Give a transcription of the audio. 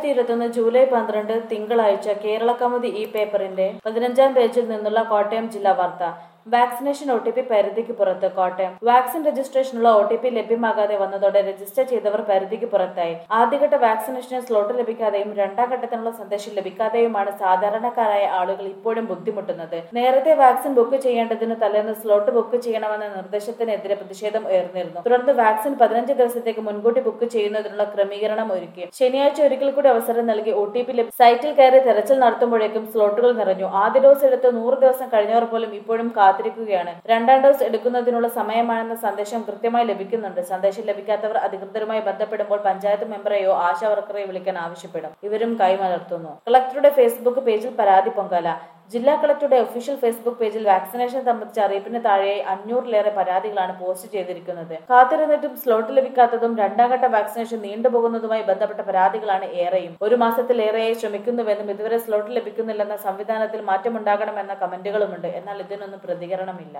രണ്ടായിരത്തി ഇരുപത്തൊന്ന് ജൂലൈ പന്ത്രണ്ട് തിങ്കളാഴ്ച കേരള കൗമുദി ഈ പേപ്പറിന്റെ പതിനഞ്ചാം പേജിൽ നിന്നുള്ള കോട്ടയം ജില്ലാ വാർത്ത വാക്സിനേഷൻ ഒ ടി പി പരിധിക്ക് പുറത്ത് കോട്ടയം വാക്സിൻ രജിസ്ട്രേഷനുള്ള ഒ ടി പി ലഭ്യമാകാതെ വന്നതോടെ രജിസ്റ്റർ ചെയ്തവർ പരിധിക്ക് പുറത്തായി ആദ്യഘട്ട വാക്സിനേഷന് സ്ലോട്ട് ലഭിക്കാതെയും രണ്ടാം ഘട്ടത്തിനുള്ള സന്ദേശം ലഭിക്കാതെയുമാണ് സാധാരണക്കാരായ ആളുകൾ ഇപ്പോഴും ബുദ്ധിമുട്ടുന്നത് നേരത്തെ വാക്സിൻ ബുക്ക് ചെയ്യേണ്ടതിന് തലേന്ന് സ്ലോട്ട് ബുക്ക് ചെയ്യണമെന്ന നിർദ്ദേശത്തിനെതിരെ പ്രതിഷേധം ഉയർന്നിരുന്നു തുടർന്ന് വാക്സിൻ പതിനഞ്ച് ദിവസത്തേക്ക് മുൻകൂട്ടി ബുക്ക് ചെയ്യുന്നതിനുള്ള ക്രമീകരണം ഒരുക്കി ശനിയാഴ്ച ഒരിക്കൽ കൂടി അവസരം നൽകി ഒ ടി പി സൈറ്റിൽ കയറി തെരച്ചിൽ നടത്തുമ്പോഴേക്കും സ്ലോട്ടുകൾ നിറഞ്ഞു ആദ്യ ഡോസ് എടുത്ത് നൂറ് ദിവസം കഴിഞ്ഞവർ പോലും ഇപ്പോഴും കാത്തിരിക്കുകയാണ് രണ്ടാം ഡോസ് എടുക്കുന്നതിനുള്ള സമയമാണെന്ന സന്ദേശം കൃത്യമായി ലഭിക്കുന്നുണ്ട് സന്ദേശം ലഭിക്കാത്തവർ അധികൃതരുമായി ബന്ധപ്പെടുമ്പോൾ പഞ്ചായത്ത് മെമ്പറെയോ ആശാ വർക്കറെയോ വിളിക്കാൻ ആവശ്യപ്പെടും ഇവരും കൈമലർത്തുന്നു കളക്ടറുടെ ഫേസ്ബുക്ക് പേജിൽ പരാതി പൊങ്കാല ജില്ലാ കളക്ടറുടെ ഒഫീഷ്യൽ ഫേസ്ബുക്ക് പേജിൽ വാക്സിനേഷൻ സംബന്ധിച്ച അറിയിപ്പിന് താഴെയായി അഞ്ഞൂറിലേറെ പരാതികളാണ് പോസ്റ്റ് ചെയ്തിരിക്കുന്നത് കാത്തിരുന്നിട്ടും സ്ലോട്ട് ലഭിക്കാത്തതും രണ്ടാം ഘട്ട വാക്സിനേഷൻ നീണ്ടുപോകുന്നതുമായി ബന്ധപ്പെട്ട പരാതികളാണ് ഏറെയും ഒരു മാസത്തിലേറെയായി ശ്രമിക്കുന്നുവെന്നും ഇതുവരെ സ്ലോട്ട് ലഭിക്കുന്നില്ലെന്ന സംവിധാനത്തിൽ മാറ്റമുണ്ടാകണമെന്ന കമന്റുകളുമുണ്ട് എന്നാൽ ഇതിനൊന്നും പ്രതികരണമില്ല